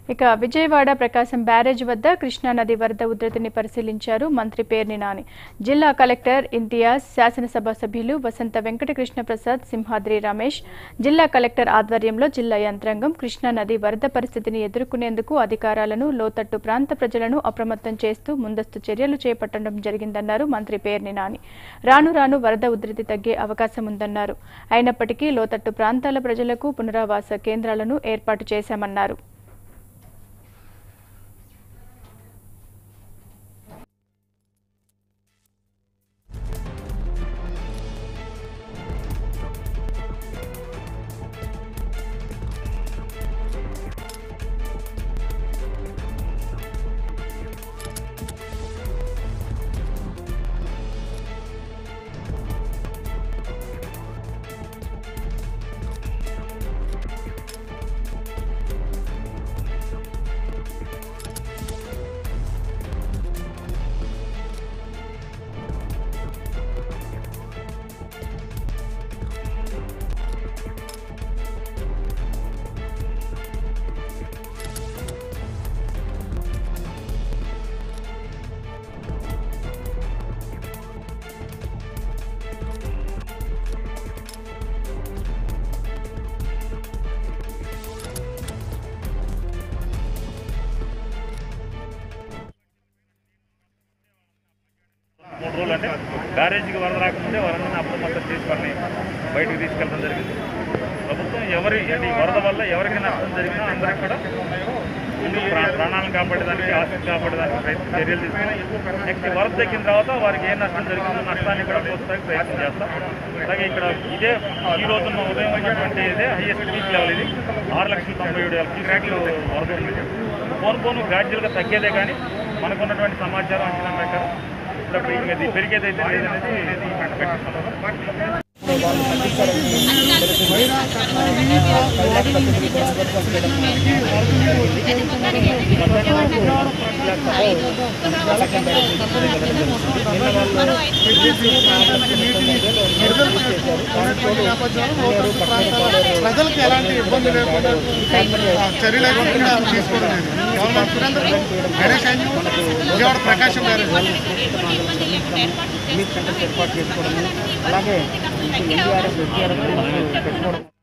ఇక విజయవాడ ప్రకాశం బ్యారేజ్ వద్ద కృష్ణానది వరద ఉధృతిని పరిశీలించారు మంత్రి పేర్ని నాని జిల్లా కలెక్టర్ ఇంతియాజ్ శాసనసభ సభ్యులు వసంత వెంకటకృష్ణ ప్రసాద్ సింహాద్రి రమేష్ జిల్లా కలెక్టర్ ఆధ్వర్యంలో జిల్లా యంత్రాంగం కృష్ణానది వరద పరిస్థితిని ఎదుర్కొనేందుకు అధికారాలను లోతట్టు ప్రాంత ప్రజలను అప్రమత్తం చేస్తూ ముందస్తు చర్యలు చేపట్టడం జరిగిందన్నారు మంత్రి పేర్ని నాని రాను రాను వరద ఉధృతి తగ్గే అవకాశం ఉందన్నారు అయినప్పటికీ లోతట్టు ప్రాంతాల ప్రజలకు పునరావాస కేంద్రాలను ఏర్పాటు చేశామన్నారు మూడు రోజులు అంటే బ్యారేజీకి వరద రాకముందే వరదని అప్రమత్తం చేసి వారిని బయటకు తీసుకెళ్ళడం జరిగింది ప్రభుత్వం ఎవరి అంటే ఈ వరద వల్ల ఎవరికి నష్టం జరిగినా అందరికి కూడా ముందు ప్రా- ప్రాణాలను కాపాడేదానికి ఆస్తిని కాపాడేదానికి ప్రయత్నం చర్యలు తీసుకుని నెక్స్ట్ వరద తగ్గిన తర్వాత వారికి ఏ నష్టం జరిగిందో నష్టాన్ని కూడా పోస్తానికి ప్రయత్నం చేస్తాం అలాగే ఇక్కడ ఇదే ఈ రోజు ఉన్న ఉదయం ఉన్నటువంటి ఇదే హైయెస్ట్ పీక్ లెవెల్ ఇది ఆరు లక్షల తొంభై ఏడు వేల క్యూసెక్లు వరద ఉంది పోను పోను గ్రాడ్యువల్గా తగ్గేదే కానీ మనకున్నటువంటి సమాచారం అంచనా ప్రకారం ఇప్పుడు ఇంకా ఇది పెరిగేదైతే లేదనేది గట్టిస్తున్నాం ప్రజలకు ఎలాంటి ఇబ్బంది లేకుండా చర్య లేకుండా తీసుకోవడం లేదు గవర్నమెంట్ సురేంద్ర గణేష్ సైన్యం విజయవాడ ప్రకాశం బ్యారేజ్ ఏర్పాటు చేసుకోవడము అలాగే ఎన్డీఆర్ఎఫ్ ఎస్డీఆర్ఎఫ్ పెట్టుకోవడం